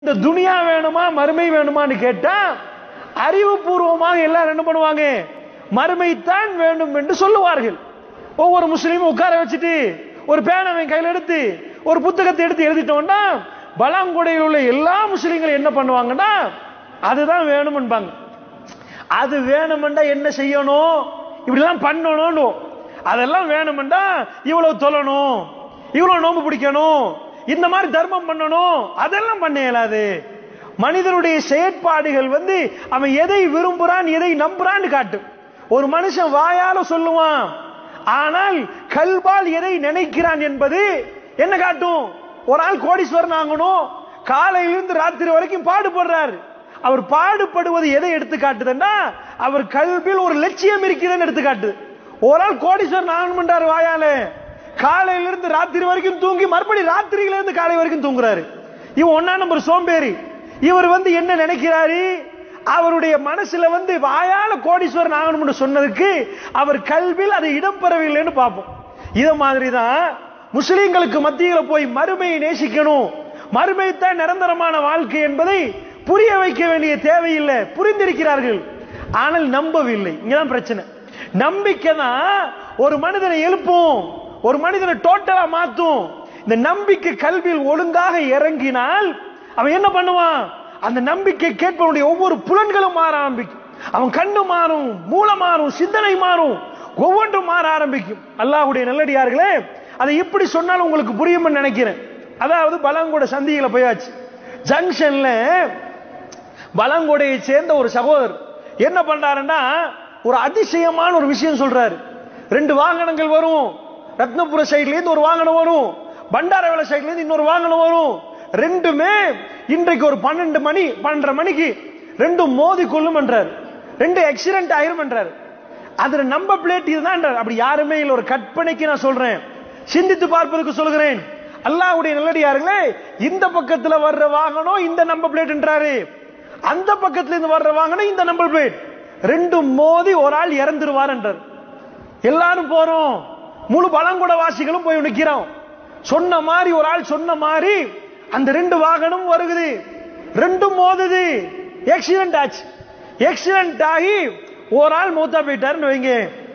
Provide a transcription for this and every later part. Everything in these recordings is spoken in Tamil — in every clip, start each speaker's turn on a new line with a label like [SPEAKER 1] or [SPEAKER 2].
[SPEAKER 1] இந்த துனியா வேணுமா மறுமை வேணுமான்னு கேட்டா அறிவுபூர்வமாக எல்லாரும் என்ன பண்ணுவாங்க மறுமைத்தான் வேண்டும் என்று சொல்லுவார்கள் ஒவ்வொரு முஸ்லீமும் உட்கார வச்சுட்டு ஒரு பேனாவை கையில் எடுத்து ஒரு புத்தகத்தை எடுத்து எழுதிட்டோம்னா பலாங்குடையில் உள்ள எல்லா முஸ்லீம்களும் என்ன பண்ணுவாங்கன்னா அதுதான் வேணும்பாங்க அது வேணுமெண்டா என்ன செய்யணும் இப்படிலாம் பண்ணணும் அதெல்லாம் வேணுமெண்டா இவ்வளவு தொழணும் இவ்வளவு நோம்பு பிடிக்கணும் இந்த மாதிரி தர்மம் பண்ணணும் அதெல்லாம் பண்ண இயலாது மனிதனுடைய செயற்பாடுகள் வந்து அவன் எதை விரும்புறான் எதை நம்புறான்னு காட்டும் ஒரு மனுஷன் வாயால சொல்லுவான் ஆனால் கல்பால் எதை நினைக்கிறான் என்பது என்ன காட்டும் ஒரு ஆள் கோடீஸ்வரன் ஆகணும் காலையிலிருந்து ராத்திரி வரைக்கும் பாடுபடுறாரு அவர் பாடுபடுவது எதை எடுத்து காட்டுதுன்னா அவர் கல்வியில் ஒரு லட்சியம் இருக்கிறதுன்னு எடுத்து காட்டுது ஒரு ஆள் கோடீஸ்வரன் ஆகணும்ன்றாரு வாயால காலையிலிருந்து ராத்திரி வரைக்கும் தூங்கி மறுபடி ராத்திரியில இருந்து காலை வரைக்கும் தூங்குறாரு இவன் ஒன்னா நம்பர் சோம்பேறி இவர் வந்து என்ன நினைக்கிறாரு அவருடைய மனசுல வந்து வாயால கோடீஸ்வரன் ஆகணும்னு சொன்னதுக்கு அவர் கல்வியில் அது இடம்பெறவில்லைன்னு பார்ப்போம் இத மாதிரி தான் முஸ்லிம்களுக்கு மத்தியில் போய் மறுமையை நேசிக்கணும் மறுமை தான் நிரந்தரமான வாழ்க்கை என்பதை புரிய வைக்க வேண்டிய தேவையில்லை புரிந்திருக்கிறார்கள் ஆனால் நம்பவில்லை இங்கதான் பிரச்சனை நம்பிக்கை தான் ஒரு மனிதனை எழுப்பும் ஒரு மனிதனை டோட்டலா மாத்தும் இந்த நம்பிக்கை கல்வியில் ஒழுங்காக இறங்கினால் அவன் என்ன பண்ணுவான் அந்த நம்பிக்கை கேட்பவனுடைய ஒவ்வொரு புலன்களும் மாற ஆரம்பிக்கும் அவன் கண்ணு மாறும் மூளை மாறும் சிந்தனை மாறும் ஒவ்வொன்றும் மாற ஆரம்பிக்கும் அல்லாஹ்வுடைய நல்லடியார்களே அதை இப்படி சொன்னாலும் உங்களுக்கு புரியும்னு நினைக்கிறேன் அதாவது பலங்கோட சந்தியில போயாச்சு ஜங்ஷன்ல பலங்கொடையை சேர்ந்த ஒரு சகோதரர் என்ன பண்றாருன்னா ஒரு அதிசயமான ஒரு விஷயம் சொல்றாரு ரெண்டு வாகனங்கள் வரும் ரத்னபுர சைட்ல இருந்து ஒரு வாகனம் வரும் பண்டாரவேல சைட்ல இருந்து இன்னொரு வாகனம் வரும் ரெண்டுமே இன்றைக்கு ஒரு பன்னெண்டு மணி பன்னெண்டரை மணிக்கு ரெண்டும் மோதி கொள்ளும் என்றார் ரெண்டு ஆக்சிடென்ட் ஆயிரும் என்றார் அதுல நம்ப பிளேட் இதுதான் என்றார். அப்படி யாருமே இல்ல ஒரு கற்பனைக்கு நான் சொல்றேன் சிந்தித்து பார்ப்பதற்கு சொல்கிறேன் அல்லாஹ்வுடைய நல்லடியார்களே இந்த பக்கத்துல வர்ற வாகனம் இந்த நம்பர் பிளேட் என்றாரு அந்த பக்கத்துல இருந்து வர்ற வாகனம் இந்த நம்பர் பிளேட் ரெண்டும் மோதி ஒரு ஆள் இறந்துருவார் என்றார் எல்லாரும் போறோம் முழு பழங்குட வாசிகளும் போய் நிக்கிறோம் சொன்ன மாதிரி ஒரு ஆள் சொன்ன மாதிரி அந்த ரெண்டு வாகனம் வருகுது ரெண்டும் மோதுது ஆக்சிடென்ட் ஆச்சு ஆக்சிடென்ட் ஆகி ஒரு ஆள் மூத்தா போயிட்டாருன்னு வைங்க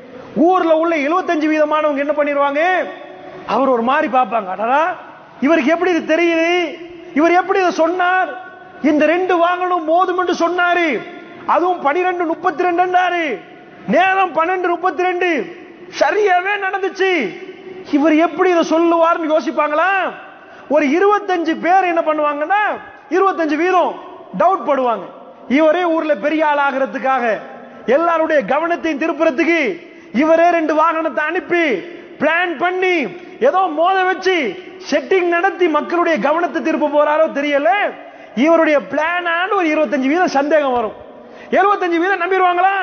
[SPEAKER 1] ஊர்ல உள்ள 75 வீதமானவங்க என்ன பண்ணிடுவாங்க அவர் ஒரு மாதிரி பார்ப்பாங்க அடடா இவருக்கு எப்படி இது தெரியுது இவர் எப்படி இதை சொன்னார் இந்த ரெண்டு வாங்கணும் மோதும் என்று சொன்னாரு அதுவும் பனிரெண்டு முப்பத்தி ரெண்டு நேரம் பன்னெண்டு முப்பத்தி ரெண்டு சரியாவே நடந்துச்சு இவர் எப்படி இதை சொல்லுவார்னு யோசிப்பாங்களா ஒரு இருபத்தஞ்சு பேர் என்ன பண்ணுவாங்கன்னா இருபத்தஞ்சு வீதம் டவுட் படுவாங்க இவரே ஊர்ல பெரிய ஆள் ஆகிறதுக்காக எல்லாருடைய கவனத்தையும் திருப்புறதுக்கு இவரே ரெண்டு வாகனத்தை அனுப்பி பிளான் பண்ணி ஏதோ மோத வச்சு செட்டிங் நடத்தி மக்களுடைய கவனத்தை திருப்ப போறாரோ தெரியல இவருடைய பிளான் ஒரு இருபத்தஞ்சு வீதம் சந்தேகம் வரும் எழுபத்தஞ்சு வீதம் நம்பிடுவாங்களா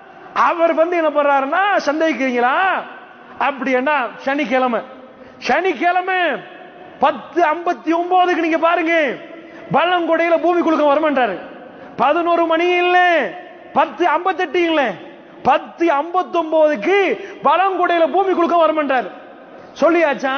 [SPEAKER 1] அவர் வந்து என்ன பண்றாருன்னா சந்தேகிக்கிறீங்களா அப்படின்னா சனிக்கிழமை சனிக்கிழமை பத்து ஐம்பத்தி ஒன்பதுக்கு நீங்க பாருங்க பள்ளங்கொடையில பூமி குலுக்க வரமாட்டாரு பதினோரு மணி இல்ல பத்து ஐம்பத்தெட்டு இல்ல பத்து ஐம்பத்தி ஒன்பதுக்கு பழங்குடையில பூமி குலுக்க வரமாட்டாரு சொல்லியாச்சா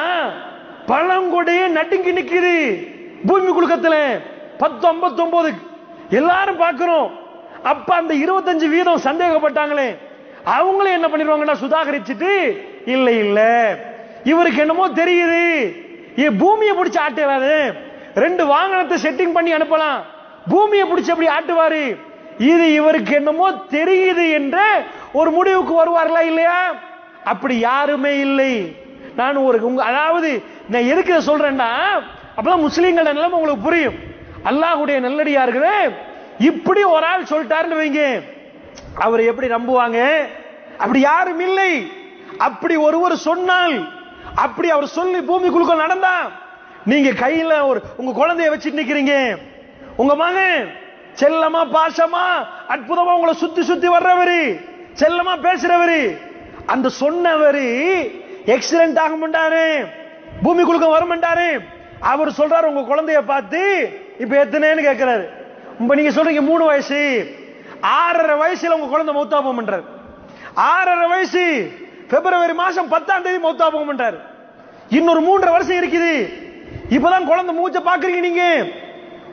[SPEAKER 1] பழங்குடையே நடுங்கி நிக்குது பூமி குலுக்கத்துல பத்து ஐம்பத்தி ஒன்பதுக்கு எல்லாரும் பார்க்கிறோம் அப்ப அந்த இருபத்தஞ்சு வீதம் சந்தேகப்பட்டாங்களே அவங்களும் என்ன பண்ணிடுவாங்கன்னா சுதாகரிச்சுட்டு இல்ல இல்ல இவருக்கு என்னமோ தெரியுது இது பூமியை பிடிச்சு ஆட்டுறாரு ரெண்டு வாகனத்தை செட்டிங் பண்ணி அனுப்பலாம் பூமியை பிடிச்சு அப்படி ஆட்டுவாரு இது இவருக்கு என்னமோ தெரியுது என்ற ஒரு முடிவுக்கு வருவார்களா இல்லையா அப்படி யாருமே இல்லை நான் ஒரு உங்க அதாவது நான் எதுக்கு இதை சொல்றேன்னா அப்பதான் முஸ்லீம்கள நிலைமை உங்களுக்கு புரியும் அல்லாஹ்வுடைய நல்லடியார்களே இப்படி ஒரு ஆள் சொல்லிட்டாருன்னு வைங்க அவர் எப்படி நம்புவாங்க அப்படி யாரும் இல்லை அப்படி ஒருவர் சொன்னால் அப்படி அவர் சொல்லி பூமிக்குழுக்க நடந்தா நீங்க கையில ஒரு உங்க குழந்தைய வச்சுட்டு நிக்கிறீங்க உங்க மகன் செல்லமா பாசமா அற்புதமா உங்களை சுத்தி சுத்தி வர்றவரு செல்லமா பேசுறவரு அந்த சொன்னவரு எக்ஸலண்ட் ஆக மாட்டாரு பூமி குழுக்க வர மாட்டாரு அவர் சொல்றாரு உங்க குழந்தைய பார்த்து இப்ப எத்தனைன்னு கேட்கிறாரு இப்ப நீங்க சொல்றீங்க மூணு வயசு ஆறரை வயசுல உங்க குழந்தை மௌத்தா போகமன்றார் ஆறரை வயசு பிப்ரவரி மாசம் பத்தாம் தேதி மௌத்தா போகமன்றார் இன்னொரு மூன்றரை வருஷம் இருக்குது இப்பதான் குழந்தை மூச்ச பாக்குறீங்க நீங்க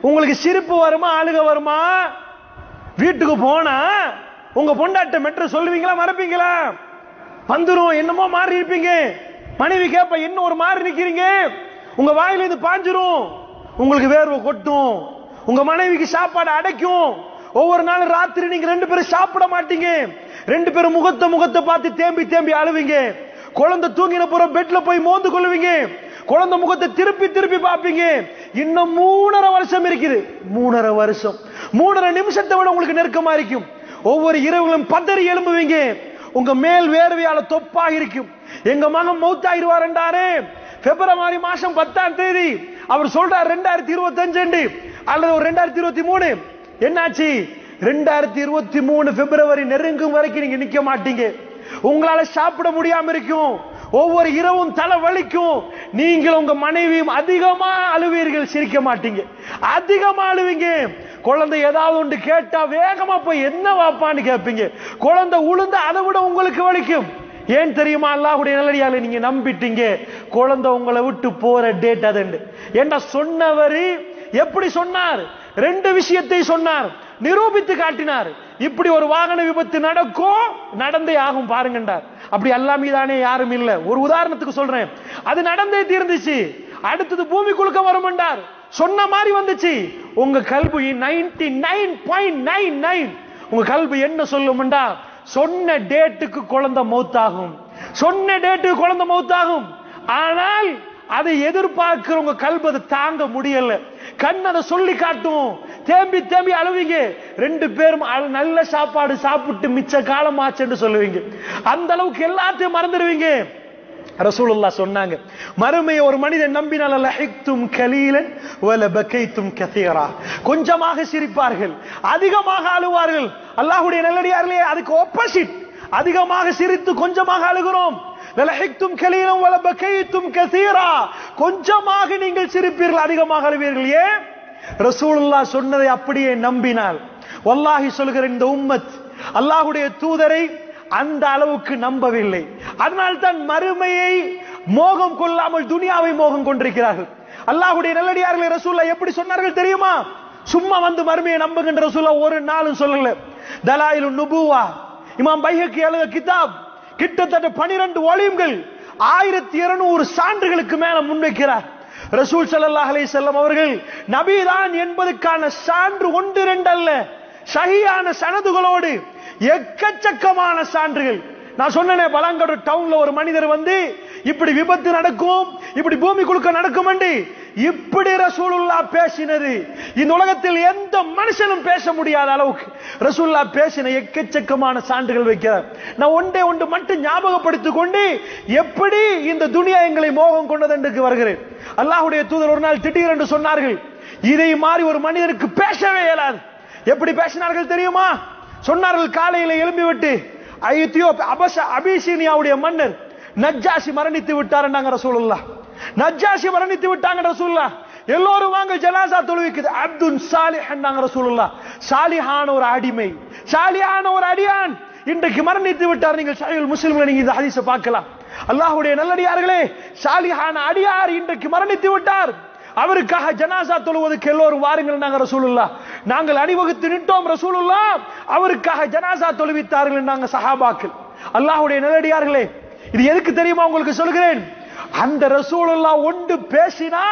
[SPEAKER 1] உங்களுக்கு சிரிப்பு வருமா அழுக வருமா வீட்டுக்கு போனா உங்க பொண்டாட்ட மெட்ரு சொல்லுவீங்களா மறப்பீங்களா வந்துரும் என்னமோ மாறி இருப்பீங்க மனைவி கேப்ப என்ன ஒரு மாறி நிக்கிறீங்க உங்க வாயில இது பாஞ்சிரும் உங்களுக்கு வேர்வை கொட்டும் உங்க மனைவிக்கு சாப்பாடு அடைக்கும் ஒவ்வொரு நாளும் ராத்திரி நீங்க ரெண்டு பேரும் சாப்பிட மாட்டீங்க ரெண்டு பேரும் முகத்தை முகத்தை பார்த்து தேம்பி தேம்பி அழுவீங்க குழந்தை தூங்கின பிறகு பெட்ல போய் மோந்து கொள்வீங்க குழந்தை முகத்தை திருப்பி திருப்பி பார்ப்பீங்க இன்னும் மூணரை வருஷம் இருக்குது மூணரை வருஷம் மூணரை நிமிஷத்தை விட உங்களுக்கு நெருக்கமா இருக்கும் ஒவ்வொரு இரவுகளும் பதறி எழும்புவீங்க உங்க மேல் வேர்வையால தொப்பா இருக்கும் எங்க மகன் மௌத்தாயிருவாருண்டாரு பிப்ரவரி மாசம் பத்தாம் தேதி அவர் சொல்றார் ரெண்டாயிரத்தி இருபத்தி அஞ்சு அல்லது ஒரு ரெண்டாயிரத்தி இருபத்தி மூணு என்னாச்சு ரெண்டாயிரத்தி இருபத்தி மூணு பிப்ரவரி நெருங்கும் வரைக்கும் நீங்க நிக்க மாட்டீங்க உங்களால சாப்பிட முடியாம இருக்கும் ஒவ்வொரு இரவும் தலை வலிக்கும் நீங்கள் உங்க மனைவியும் அதிகமா அழுவீர்கள் சிரிக்க மாட்டீங்க அதிகமா அழுவீங்க குழந்தை ஏதாவது ஒன்று கேட்டா வேகமா போய் என்ன வாப்பான்னு கேட்பீங்க குழந்தை உளுந்து அதை விட உங்களுக்கு வலிக்கும் ஏன் தெரியுமா அல்லாஹ்வுடைய நல்லடியால நீங்க நம்பிட்டீங்க குழந்தை உங்களை விட்டு போற டேட் அது என்ன சொன்னவரு எப்படி சொன்னார் ரெண்டு விஷயத்தை சொன்னார் நிரூபித்து காட்டினார் இப்படி ஒரு வாகன விபத்து நடக்கும் நடந்தே ஆகும் பாருங்கண்டார் அப்படி அல்லாம தானே யாரும் இல்ல ஒரு உதாரணத்துக்கு சொல்றேன் அது நடந்தே தீர்ந்துச்சு அடுத்தது பூமி குலுக்க வருமென்றார் சொன்ன மாதிரி வந்துச்சு உங்க கல்வி ninety nine point nine nine உங்க கல்வி என்ன சொல்லுமெண்டா சொன்ன டேட்டுக்கு குழந்தை மௌத்தாகும் சொன்ன டேட்டுக்கு குழந்தை மௌத்தாகும் ஆனால் அதை எதிர்பார்க்கிற உங்க கல்வி அதை தாங்க முடியல கண் அதை சொல்லி காட்டும் தேம்பி தேம்பி அழுவீங்க ரெண்டு பேரும் அழ- நல்ல சாப்பாடு சாப்பிட்டு மிச்ச காலம் ஆச்சுன்னு சொல்லுவீங்க அந்த அளவுக்கு எல்லாத்தையும் மறந்துடுவீங்க ரசூலுல்லா சொன்னாங்க மறுமையை ஒரு மனிதன் நம்பினால் லஹிக்தும் கலீலன் வல பகைத்தும் கதீரா கொஞ்சமாக சிரிப்பார்கள் அதிகமாக அழுவார்கள் அல்லாஹ்வுடைய நல்லடியார்களே அதுக்கு ஆப்போசிட் அதிகமாக சிரித்து கொஞ்சமாக அழுகிறோம் லலஹிக்தும் கலீலன் வல பகைத்தும் கதீரா கொஞ்சமாக நீங்கள் சிரிப்பீர்கள் அதிகமாக அழுவீர்கள் ஏன் ரசூலுல்லா சொன்னதை அப்படியே நம்பினால் வல்லாஹி சொல்கிற இந்த உம்மத் அல்லாஹ்வுடைய தூதரை அந்த அளவுக்கு நம்பவில்லை அதனால் தான் மறுமையை மோகம் கொள்ளாமல் துனியாவை மோகம் கொண்டிருக்கிறார்கள் அல்லாஹ்வுடைய நல்லடியார்களை ரசூல்லா எப்படி சொன்னார்கள் தெரியுமா சும்மா வந்து மறுமையை நம்புகின்ற ரசூல்லா ஒரு நாளும் சொல்லல தலாயிலு நுபுவா இமாம் பைஹக்கி எழுத கிதாப் கிட்டத்தட்ட பனிரெண்டு ஒலியம்கள் ஆயிரத்தி இருநூறு சான்றுகளுக்கு மேல முன்வைக்கிறார் ரசூல் ஸல்லல்லாஹு அலைஹி வஸல்லம் அவர்கள் நபிதான் என்பதற்கான சான்று ஒன்று ரெண்டு அல்ல சஹியான சனதுகளோடு எக்கச்சக்கமான சான்றுகள் நான் சொன்னேனே பலாங்கடு டவுன்ல ஒரு மனிதர் வந்து இப்படி விபத்து நடக்கும் இப்படி பூமி குலுக்க நடக்கும் இப்படி ரசூலுல்லா பேசினது இந்த உலகத்தில் எந்த மனுஷனும் பேச முடியாத அளவுக்கு ரசூலுல்லா பேசின எக்கச்சக்கமான சான்றுகள் வைக்கிறார் நான் ஒன்றே ஒன்று மட்டும் ஞாபகப்படுத்திக் கொண்டு எப்படி இந்த துனியா எங்களை மோகம் கொண்டது என்று வருகிறேன் அல்லாஹ்வுடைய தூதர் ஒரு நாள் திடீரென்று சொன்னார்கள் இதை மாதிரி ஒரு மனிதனுக்கு பேசவே இயலாது எப்படி பேசினார்கள் தெரியுமா சொன்னார்கள் காலையில எழும்பி விட்டு ஐத்தியோ அபச அபிசீனியாவுடைய மன்னர் நஜ்ஜாசி மரணித்து விட்டாருன்னாங்க ரசூலுல்லா நஜ்ஜாசி மரணித்து விட்டாங்க ரசூலுல்லா எல்லோரும் வாங்க ஜனாசா தொழுவிக்குது அப்துல் சாலிஹ் ரசூலுல்லா சாலிஹான ஒரு அடிமை சாலிஹான ஒரு அடியான் இன்றைக்கு மரணித்து விட்டார் நீங்கள் சஹீஹுல் முஸ்லிம்ல நீங்க இந்த ஹதீஸை பார்க்கலாம் அல்லாஹ்வுடைய நல்லடியார்களே சாலிஹான அடியார் இன்றைக்கு மரணித்து விட்டார் அவருக்காக ஜனாசா தொழுவதற்கு எல்லோரும் வாருங்கள் நாங்க ரசூலுல்லா நாங்கள் அணிவகுத்து நின்றோம் ரசூலுல்லா அவருக்காக ஜனாசா தொழுவித்தார்கள் நாங்க சஹாபாக்கள் அல்லாஹ்வுடைய நல்லடியார்களே இது எதுக்கு தெரியுமா உங்களுக்கு சொல்கிறேன் அந்த ரசூலுல்லா ஒன்று பேசினா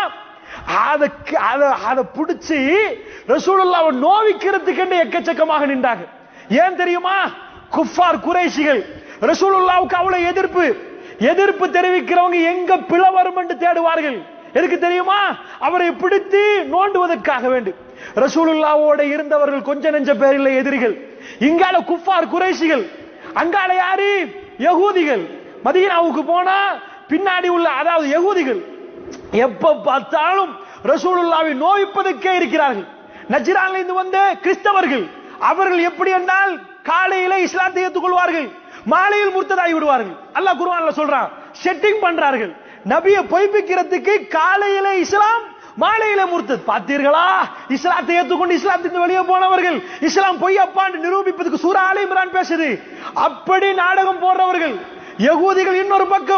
[SPEAKER 1] அதுக்கு அதை அதை பிடிச்சி ரசூலுல்லாவை நோவிக்கிறதுக்கு எக்கச்சக்கமாக நின்றாங்க ஏன் தெரியுமா குஃபார் குறைஷிகள் ரசூலுல்லாவுக்கு அவ்வளவு எதிர்ப்பு எதிர்ப்பு தெரிவிக்கிறவங்க எங்க பிள வரும் என்று தேடுவார்கள் எதுக்கு தெரியுமா அவரை பிடித்து நோண்டுவதற்காக வேண்டி ரசூலுல்லாவோட இருந்தவர்கள் கொஞ்ச நெஞ்ச பேரில் எதிரிகள் இங்கால குஃபார் குறைஷிகள் அங்கால யாரு யகூதிகள் மதீனாவுக்கு போனா பின்னாடி உள்ள அதாவது யகூதிகள் எப்ப பார்த்தாலும் ரசூலுல்லாவை நோய்ப்பதற்கே இருக்கிறார்கள் நஜ்ரான்ல இருந்து வந்த கிறிஸ்தவர்கள் அவர்கள் எப்படி என்றால் காலையில இஸ்லாத்தை ஏற்றுக்கொள்வார்கள் மாலையில் முர்த்ததாகி விடுவார்கள் அல்லாஹ் குர்ஆன்ல சொல்றான் செட்டிங் பண்றார்கள் நபியை பொய்ப்பிக்கிறதுக்கு காலையில இஸ்லாம் மாலையில முர்த்தத் பார்த்தீர்களா இஸ்லாத்தை ஏற்றுக்கொண்டு இஸ்லாத்திலிருந்து வெளியே போனவர்கள் இஸ்லாம் பொய் அப்பான்னு நிரூபிப்பதற்கு சூரா ஆலி இம்ரான் பேசுது அப்படி நாடகம் போடுறவர்கள் யகூதிகள் இன்னொரு பக்கம்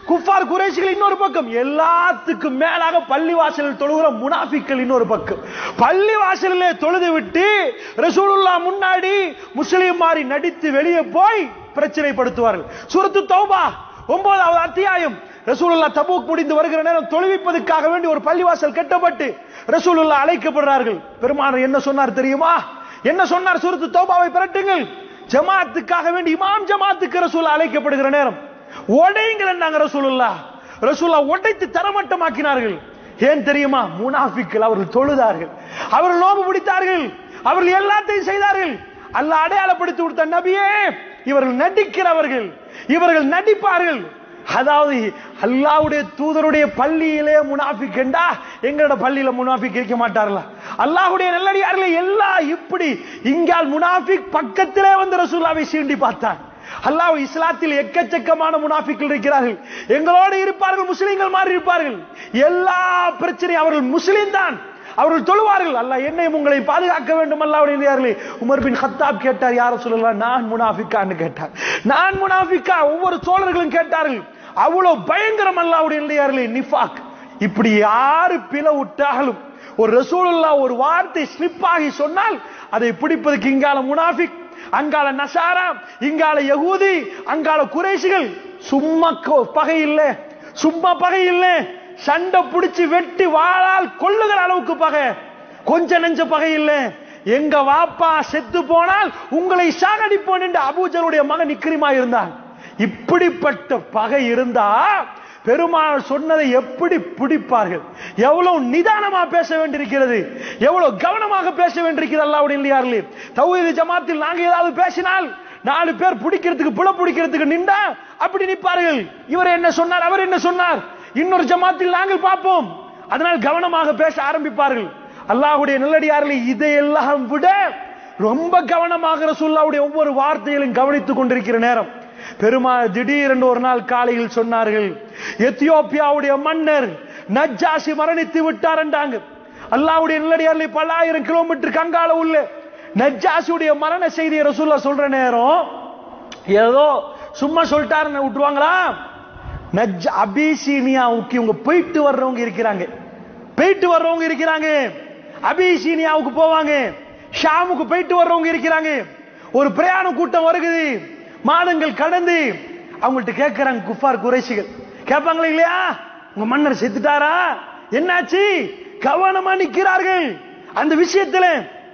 [SPEAKER 1] குஃபார் குறைசிகள் இன்னொரு பக்கம் எல்லாத்துக்கும் மேலாக பள்ளி வாசலில் தொழுகிற முனாஃபிக்கள் இன்னொரு பக்கம் பள்ளி வாசலிலே தொழுது விட்டு ரசூலுல்லா முன்னாடி முஸ்லீம் மாறி நடித்து வெளியே போய் பிரச்சனைப்படுத்துவார்கள் சூரத்து தௌபா ஒன்பதாவது அத்தியாயம் ரசூலுல்லா தபூக் முடிந்து வருகிற நேரம் தொழுவிப்பதற்காக வேண்டி ஒரு பள்ளிவாசல் கட்டப்பட்டு ரசூலுல்லா அழைக்கப்படுறார்கள் பெருமானார் என்ன சொன்னார் தெரியுமா என்ன சொன்னார் சூரத்து தௌபாவை பிரட்டுங்கள் ஜமாத்துக்காக வேண்டி இமாம் ஜமாத்துக்கு ரசூல் அழைக்கப்படுகிற நேரம் உடைங்கள் நாங்க ரசூலுல்லா ரசூல்லா உடைத்து தரமட்டமாக்கினார்கள் ஏன் தெரியுமா முனாஃபிக்கள் அவர்கள் தொழுதார்கள் அவர்கள் நோம்பு பிடித்தார்கள் அவர்கள் எல்லாத்தையும் செய்தார்கள் அல்லாஹ் அடையாளப்படுத்தி கொடுத்த நபியே இவர்கள் நடிக்கிறவர்கள் இவர்கள் நடிப்பார்கள் அதாவது அல்லாவுடைய தூதருடைய பள்ளியிலே முனாஃபிக் என்றா எங்களோட பள்ளியில முனாஃபிக் இருக்க மாட்டார்களா அல்லாஹ்வுடைய நல்லடியார்களே எல்லாம் இப்படி இங்கால் முனாஃபிக் பக்கத்திலே வந்து ரசூல்லாவை சீண்டி பார்த்தான் அல்லாஹ் இஸ்லாத்தில் எக்கச்சக்கமான முனாஃபிக்கள் இருக்கிறார்கள் எங்களோடு இருப்பார்கள் முஸ்லிம்கள் மாதிரி இருப்பார்கள் எல்லா பிரச்சனையும் அவர்கள் முஸ்லிம் தான் அவர்கள் தொழுவார்கள் அல்லாஹ் என்னையும் உங்களை பாதுகாக்க வேண்டும் அல்லாவுடைய உமர் பின் ஹத்தாப் கேட்டார் யார சொல்லலாம் நான் முனாஃபிக்கான்னு கேட்டார் நான் முனாஃபிக்கா ஒவ்வொரு சோழர்களும் கேட்டார்கள் அவ்வளவு பயங்கரம் அல்லாவுடைய இல்லையார்களே நிஃபாக் இப்படி யாரு பிள விட்டாலும் ஒரு ரசூலுல்லா ஒரு வார்த்தை ஸ்லிப் ஆகி சொன்னால் அதை பிடிப்பதற்கு இங்கால முனாஃபிக் அங்கால நசாரா இங்கால யகூதி அங்கால குறைசிகள் சும்மா கொ- பகை இல்ல சும்மா பகை இல்ல சண்டை பிடிச்சு வெட்டி வாளால் கொள்ளுகிற அளவுக்கு பகை கொஞ்ச நெஞ்ச பகை இல்ல எங்க வாப்பா செத்து போனால் உங்களை சாகடிப்போன் என்று அபூஜலுடைய மகன் நிக்கிரிமா இருந்தான் இப்படிப்பட்ட பகை இருந்தா பெருமாள் சொன்னதை எப்படி பிடிப்பார்கள் எவ்வளவு நிதானமா பேச வேண்டியிருக்கிறது எவ்வளவு கவனமாக பேச வேண்டியிருக்கிறது அல்லாவுடைய இல்லையார்களே தௌஹீது ஜமாத்தில் நாங்க ஏதாவது பேசினால் நாலு பேர் பிடிக்கிறதுக்கு புல பிடிக்கிறதுக்கு நின்றா அப்படி நிற்பார்கள் இவர் என்ன சொன்னார் அவர் என்ன சொன்னார் இன்னொரு ஜமாத்தில் நாங்கள் பார்ப்போம் அதனால் கவனமாக பேச ஆரம்பிப்பார்கள் அல்லாஹ்வுடைய நல்லடியார்களை இதையெல்லாம் விட ரொம்ப கவனமாக ரசூல்லாவுடைய ஒவ்வொரு வார்த்தைகளையும் கவனித்துக் கொண்டிருக்கிற நேரம் பெருமாள் திடீரென்று ஒரு நாள் காலையில் சொன்னார்கள் எத்தியோப்பியாவுடைய மன்னர் நஜ்ஜாசி மரணித்து விட்டார் என்றாங்க அல்லாஹ்வுடைய நல்லடியார்களை பல ஆயிரம் கிலோமீட்டர் கங்கால உள்ள நஜ்ஜாசியுடைய மரண செய்தியை ரசூல்லா சொல்ற நேரம் ஏதோ சும்மா சொல்லிட்டாருன்னு விட்டுருவாங்களா நஜ் அபிசீனியாவுக்கு இவங்க போயிட்டு வர்றவங்க இருக்கிறாங்க போயிட்டு வர்றவங்க இருக்கிறாங்க அபிசீனியாவுக்கு போவாங்க ஷாமுக்கு போயிட்டு வர்றவங்க இருக்கிறாங்க ஒரு பிரயாண கூட்டம் வருகுது மாதங்கள் கடந்து அவங்கள்ட்ட கேட்கிறாங்க குஃபார் குறைசிகள் கேட்பாங்களா இல்லையா உங்க மன்னர் செத்துட்டாரா என்னாச்சு கவனமா நிக்கிறார்கள் அந்த விஷயத்துல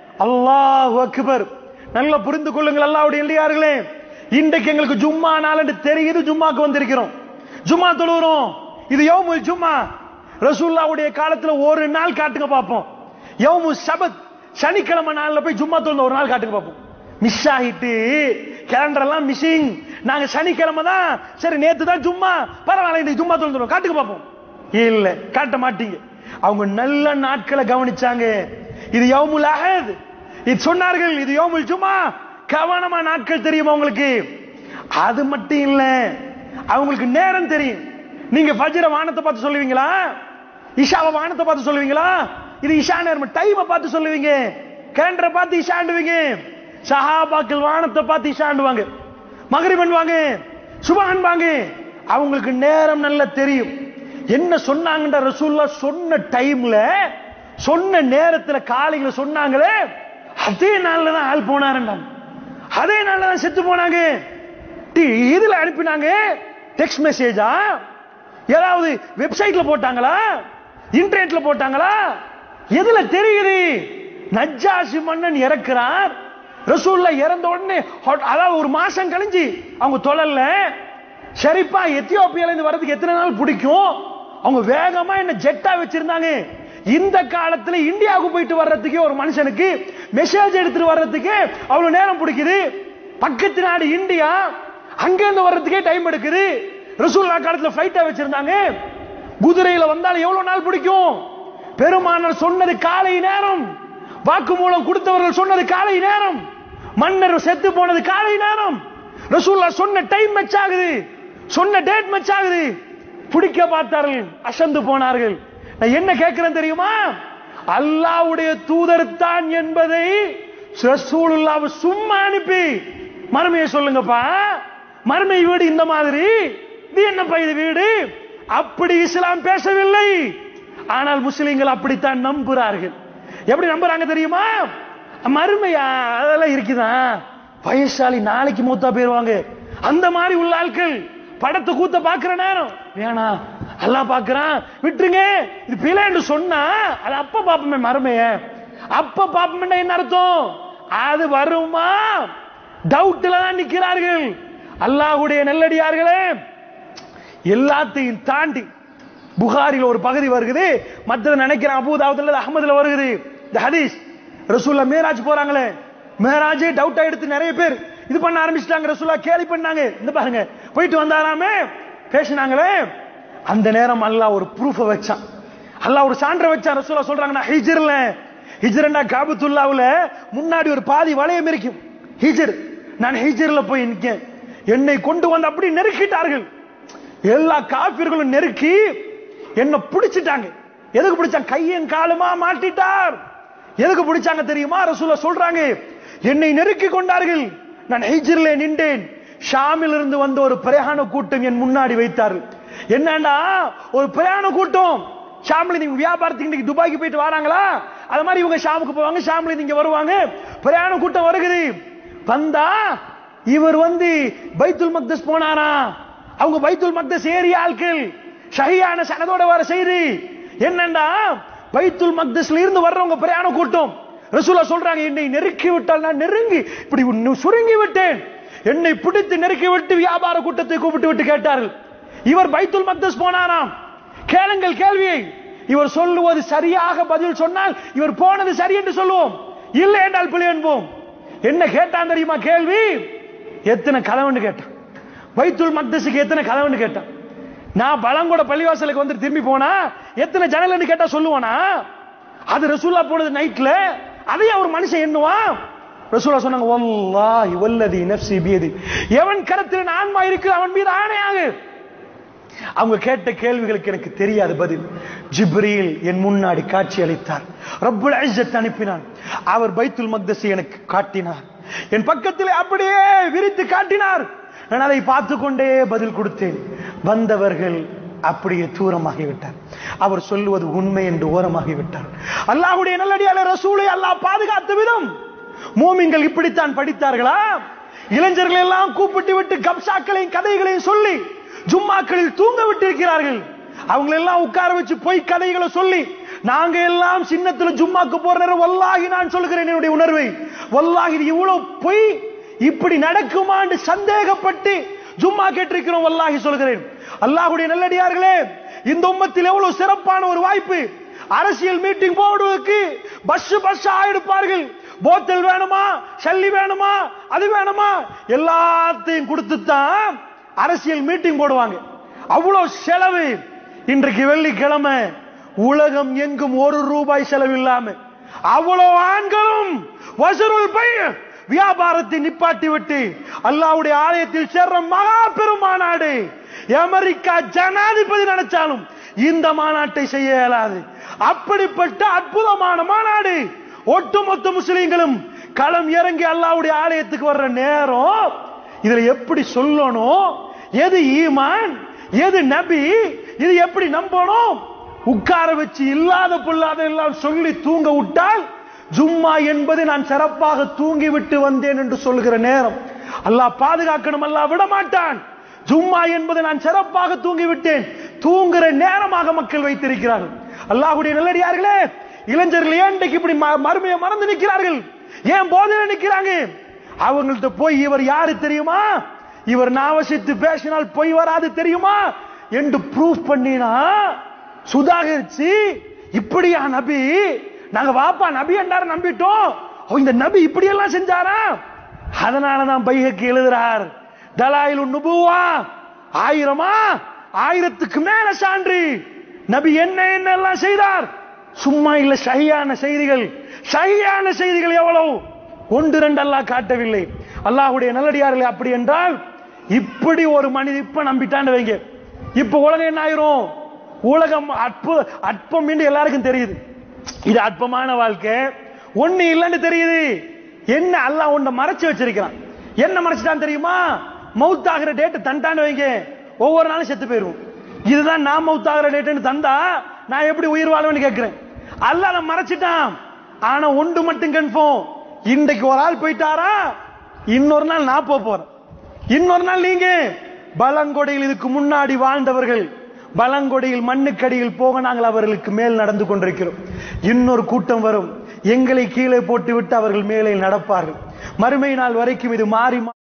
[SPEAKER 1] அல்லாஹ் அக்பர் நல்லா புரிந்து கொள்ளுங்கள் அல்லாஹ்வுடைய இல்லையார்களே இன்றைக்கு எங்களுக்கு ஜும்மா நாள் தெரியுது ஜும்மாக்கு வந்திருக்கிறோம் ஜும்மா தொழுகிறோம் இது யௌமுல் ஜும்மா ரசூல்லாவுடைய காலத்துல ஒரு நாள் காட்டுங்க பார்ப்போம் யௌமு சபத் சனிக்கிழமை நாள்ல போய் ஜும்மா தொழுந்த ஒரு நாள் காட்டுங்க பார்ப்போம் மிஸ் ஆகிட்டு கேலண்டர் எல்லாம் மிஸ்ஸிங் நாங்க சனிக்கிழமை தான் சரி நேத்து தான் ஜும்மா பரவாயில்ல இன்னைக்கு ஜும்மா தொழுந்துரும் காட்டுங்க பார்ப்போம் இல்ல காட்ட மாட்டீங்க அவங்க நல்ல நாட்களை கவனிச்சாங்க இது யௌமுல் அஹத் இது சொன்னார்கள் இது யௌமுல் ஜும்மா கவனமா நாட்கள் தெரியுமா உங்களுக்கு அது மட்டும் இல்ல அவங்களுக்கு நேரம் தெரியும் நீங்க ஃபஜ்ர வானத்தை பார்த்து சொல்லுவீங்களா இஷாவை வானத்தை பார்த்து சொல்லுவீங்களா இது இஷா நேரம் டைமை பார்த்து சொல்லுவீங்க கேலண்டரை பார்த்து இஷாண்டுவீங்க சஹாபாக்கள் வானத்தை பார்த்து இஷாண்டுவாங்க மகரிபன் வாங்க சுபஹன் வாங்க அவங்களுக்கு நேரம் நல்லா தெரியும் என்ன சொன்னாங்கன்ற ரசூல்லா சொன்ன டைம்ல சொன்ன நேரத்துல காலையில சொன்னாங்களே அதே நாள்ல தான் ஆள் போனாருண்டாங்க அதே நாள்ல தான் செத்து போனாங்க டி- இதுல அனுப்பினாங்க டெக்ஸ்ட் மெசேஜா ஏதாவது வெப்சைட்ல போட்டாங்களா இன்டர்நெட்ல போட்டாங்களா எதுல தெரியுது நஜ்ஜாசி மன்னன் இறக்குறார் ரசூல்லா இறந்த உடனே ஹொட்- அதாவது ஒரு மாசம் கழிஞ்சு அவங்க தொழல சரிப்பா எத்தியோப்பியால இருந்து வர்றதுக்கு எத்தனை நாள் பிடிக்கும் அவங்க வேகமா என்ன ஜெட்டா வச்சிருந்தாங்க இந்த காலத்துல இந்தியாவுக்கு போயிட்டு வர்றதுக்கே ஒரு மனுஷனுக்கு மெசேஜ் எடுத்துட்டு வர்றதுக்கு அவ்வளவு நேரம் பிடிக்குது பக்கத்து நாடு இந்தியா அங்க இருந்து வர்றதுக்கே டைம் எடுக்குது ரசூல்லா காலத்துல ஃபிளைட்டா வச்சிருந்தாங்க குதிரையில வந்தாலும் எவ்வளவு நாள் பிடிக்கும் பெருமானர் சொன்னது காலை நேரம் வாக்குமூலம் கொடுத்தவர்கள் சொன்னது காலை நேரம் மன்னர் செத்து போனது காலை நேரம் ரசூல்லா சொன்ன டைம் மேட்ச் ஆகுது சொன்ன டேட் மேட்ச் ஆகுது பிடிக்க பார்த்தார்கள் அசந்து போனார்கள் நான் என்ன கேட்கிறேன் தெரியுமா அல்லாவுடைய தூதர் தான் என்பதை ரசூலுல்லாவை சும்மா அனுப்பி மறுமையை சொல்லுங்கப்பா மறுமை வீடு இந்த மாதிரி இது என்னப்பா இது வீடு அப்படி இஸ்லாம் பேசவில்லை ஆனால் முஸ்லிம்கள் அப்படித்தான் நம்புகிறார்கள் எப்படி நம்புறாங்க தெரியுமா மறுமையா அதெல்லாம் இருக்குதான் வயசாலி நாளைக்கு மூத்தா போயிருவாங்க அந்த மாதிரி உள்ள ஆட்கள் படத்தை கூத்த பாக்குற நேரம் வேணாம் எல்லாம் பாக்குறான் விட்டுருங்க இது பிழை என்று சொன்னா அது அப்ப பாப்போமே மறுமைய அப்ப பாப்போம்னா என்ன அர்த்தம் அது வருமா டவுட்ல தான் நிக்கிறார்கள் அல்லாஹ்வுடைய நெல்லடியார்களே எல்லாத்தையும் தாண்டி புகாரில் ஒரு பகுதி வருகிறது மற்றது நினைக்கிறேன் அபூதாவதுல அகமதுல வருகிறது இந்த ஹதீஸ் ரசூல்லா மேராஜ் போறாங்களே மேராஜே டவுட் எடுத்து நிறைய பேர் இது பண்ண ஆரம்பிச்சிட்டாங்க ரசூல்லா கேலி பண்ணாங்க இந்த பாருங்க போயிட்டு வந்தாராமே பேசினாங்களே அந்த நேரம் அல்லாஹ் ஒரு ப்ரூஃப வச்சான் அல்லாஹ் ஒரு சான்றை வச்சான் ரசூல்லா சொல்றாங்க நான் ஹிஜ்ர்ல ஹிஜ்ரண்டா காபத்துல்லாவுல முன்னாடி ஒரு பாதி வளையம் இருக்கும் ஹிஜ்ர் நான் ஹிஜ்ர்ல போய் நிக்கேன் என்னை கொண்டு வந்து அப்படி நெருக்கிட்டார்கள் எல்லா காபிர்களும் நெருக்கி என்ன பிடிச்சிட்டாங்க எதுக்கு பிடிச்சாங்க கையும் காலுமா மாட்டிட்டார் எதுக்கு பிடிச்சாங்க தெரியுமா ரசூல சொல்றாங்க என்னை நெருக்கி கொண்டார்கள் நான் ஹிஜ்ரில நின்றேன் ஷாமில் இருந்து வந்த ஒரு பிரயாண கூட்டம் என் முன்னாடி வைத்தார்கள் என்னண்டா ஒரு பிரயாண கூட்டம் ஷாமில் நீங்க வியாபாரத்துக்கு இன்னைக்கு துபாய்க்கு போயிட்டு வராங்களா அது மாதிரி இவங்க ஷாமுக்கு போவாங்க ஷாமில் நீங்க வருவாங்க பிரயாண கூட்டம் வருகுது வந்தா இவர் வந்து பைத்துல் மக்தஸ் போனாரா அவங்க பைத்துல் மக்தஸ் ஏறிய ஆட்கள் ஷஹியான சனதோட வர செய்தி என்னண்டா பைத்துல் மக்தஸ்ல இருந்து வர்றவங்க பிரயாண கூட்டம் ரசூலா சொல்றாங்க என்னை நெருக்கி விட்டால் நான் நெருங்கி இப்படி உன்னை சுருங்கி விட்டேன் என்னை பிடித்து நெருக்கி விட்டு வியாபார கூட்டத்தை கூப்பிட்டு விட்டு கேட்டார்கள் இவர் பைத்துல் மக்தஸ் போனாராம் கேளுங்கள் கேள்வியை இவர் சொல்லுவது சரியாக பதில் சொன்னால் இவர் போனது சரி என்று சொல்லுவோம் இல்லை என்றால் பிழை என்போம் என்ன கேட்டான் தெரியுமா கேள்வி எத்தனை கலவன்னு கேட்டான் பைத்துல் மக்தஸுக்கு எத்தனை கலவன்னு கேட்டான் நான் பழங்கூட பள்ளிவாசலுக்கு வந்து திரும்பி போனா எத்தனை ஜன்னல்னு கேட்டா சொல்லுவானா அது ரசூல்லா போனது நைட்ல அதையும் அவர் மனுஷன் எண்ணுவான் ரசூலா சொன்னாங்க வல்லாஹி வல்லதி நஃப்ஸி பியதி எவன் கரத்தில் ஆன்மா இருக்கு அவன் மீது ஆணையாக அவங்க கேட்ட கேள்விகளுக்கு எனக்கு தெரியாது பதில் ஜிப்ரீல் என் முன்னாடி காட்சி அளித்தார் ரப்புல் இஸ்ஸத் அனுப்பினான் அவர் பைத்துல் மக்தஸை எனக்கு காட்டினார் என் பக்கத்தில் அப்படியே விரித்து காட்டினார் நான் அதை பார்த்து கொண்டே பதில் கொடுத்தேன் வந்தவர்கள் அப்படியே தூரமாகிவிட்டார் அவர் சொல்லுவது உண்மை என்று ஓரமாகிவிட்டார் அல்லாஹ்வுடைய நல்லடியால ரசூலை அல்லாஹ் பாதுகாத்த விதம் மூமின்கள் இப்படித்தான் படித்தார்களா இளைஞர்கள் எல்லாம் கூப்பிட்டு விட்டு கப்சாக்களையும் கதைகளையும் சொல்லி ஜும்மாக்களில் தூங்க விட்டிருக்கிறார்கள் அவங்க எல்லாம் உட்கார வச்சு பொய் கதைகளை சொல்லி நாங்க எல்லாம் சின்னத்துல ஜும்மாக்கு போற நேரம் வல்லாகி நான் சொல்கிறேன் என்னுடைய உணர்வை வல்லாகி இது இவ்வளவு பொய் இப்படி நடக்குமான்னு சந்தேகப்பட்டு ஜும்மா கேட்டிருக்கிறோம் வல்லாகி சொல்கிறேன் அல்லாஹ்வுடைய நல்லடியார்களே இந்த உம்மத்தில் எவ்வளவு சிறப்பான ஒரு வாய்ப்பு அரசியல் மீட்டிங் போடுவதற்கு பஸ் பஸ் ஆயிடுப்பார்கள் போத்தல் வேணுமா சல்லி வேணுமா அது வேணுமா எல்லாத்தையும் கொடுத்து தான் அரசியல் மீட்டிங் போடுவாங்க அவ்வளவு செலவு இன்றைக்கு வெள்ளிக்கிழமை உலகம் எங்கும் ஒரு ரூபாய் செலவு இல்லாம அவ்வளவு ஆண்களும் வசூல் பை வியாபாரத்தை நிப்பாட்டி விட்டு அல்லாவுடைய ஆலயத்தில் சேர்ற மகா பெரும் மாநாடு அமெரிக்கா ஜனாதிபதி நினைச்சாலும் இந்த மாநாட்டை செய்ய இயலாது அப்படிப்பட்ட அற்புதமான மாநாடு ஒட்டுமொத்த முஸ்லிம்களும் களம் இறங்கி அல்லாவுடைய ஆலயத்துக்கு வர்ற நேரம் இதுல எப்படி சொல்லணும் எது ஈமான் எது நபி இது எப்படி நம்பணும் உட்கார வச்சு இல்லாத பொல்லாத எல்லாம் சொல்லி தூங்க விட்டால் ஜும்மா என்பது நான் சிறப்பாக தூங்கி விட்டு வந்தேன் என்று சொல்கிற நேரம் அல்லாஹ் பாதுகாக்கணும் அல்லாஹ் விட மாட்டான் ஜும்மா என்பது நான் சிறப்பாக தூங்கி விட்டேன் தூங்குற நேரமாக மக்கள் வைத்திருக்கிறார்கள் அல்லாஹ்வுடைய நல்லடியார்களே இளைஞர்கள் ஏன் இன்றைக்கு இப்படி ம- மறுமையை மறந்து நிற்கிறார்கள் ஏன் போதையில நிற்கிறாங்க அவங்கள்ட்ட போய் இவர் யாரு தெரியுமா இவர் நாவசித்து பேசினால் பொய் வராது தெரியுமா என்று ப்ரூஃப் பண்ணினா சுதாகரிச்சு இப்படியா நபி நாங்க வாப்பா நபி என்றார நம்பிட்டோம் ஓ, இந்த நபி இப்படி எல்லாம் செஞ்சாரா அதனாலதான் பைகக்கு எழுதுறார் தலாயில் நுபுவா ஆயிரமா ஆயிரத்துக்கு மேல சான்று நபி என்ன என்னெல்லாம் செய்தார் சும்மா இல்ல சரியான செய்திகள் சரியான செய்திகள் எவ்வளவு ஒன்று ரெண்டு அல்லாஹ் காட்டவில்லை அல்லாஹ்வுடைய நல்லடியார்களே அப்படி என்றால் இப்படி ஒரு மனித இப்ப நம்பிட்டான்னு வைங்க இப்ப உலகம் என்ன ஆயிரும் உலகம் அற்பு அற்பம் என்று எல்லாருக்கும் தெரியுது இது அற்பமான வாழ்க்கை ஒண்ணு இல்லைன்னு தெரியுது என்ன அல்லாஹ் உன்னை மறைச்சு வச்சிருக்கிறான் என்ன மறைச்சிட்டான் தெரியுமா மவுத் ஆகிற டேட் தண்டான்னு வைங்க ஒவ்வொரு நாளும் செத்து போயிருவோம் இதுதான் நான் மௌத்தாகிற டேட்டுன்னு தந்தா நான் எப்படி உயிர் வாழுவேன்னு கேட்கிறேன் அல்லாஹ் அதை மறைச்சிட்டான் ஆனா ஒன்று மட்டும் கன்ஃபார்ம் இன்றைக்கு ஒரு ஆள் போயிட்டாரா இன்னொரு நாள் நான் போக போறேன் இன்னொரு நாள் நீங்க பலங்கொடையில் இதுக்கு முன்னாடி வாழ்ந்தவர்கள் பலங்கொடையில் மண்ணுக்கடியில் போக நாங்கள் அவர்களுக்கு மேல் நடந்து கொண்டிருக்கிறோம் இன்னொரு கூட்டம் வரும் எங்களை கீழே போட்டு விட்டு அவர்கள் மேலே நடப்பார்கள் மறுமை நாள் வரைக்கும் இது மாறி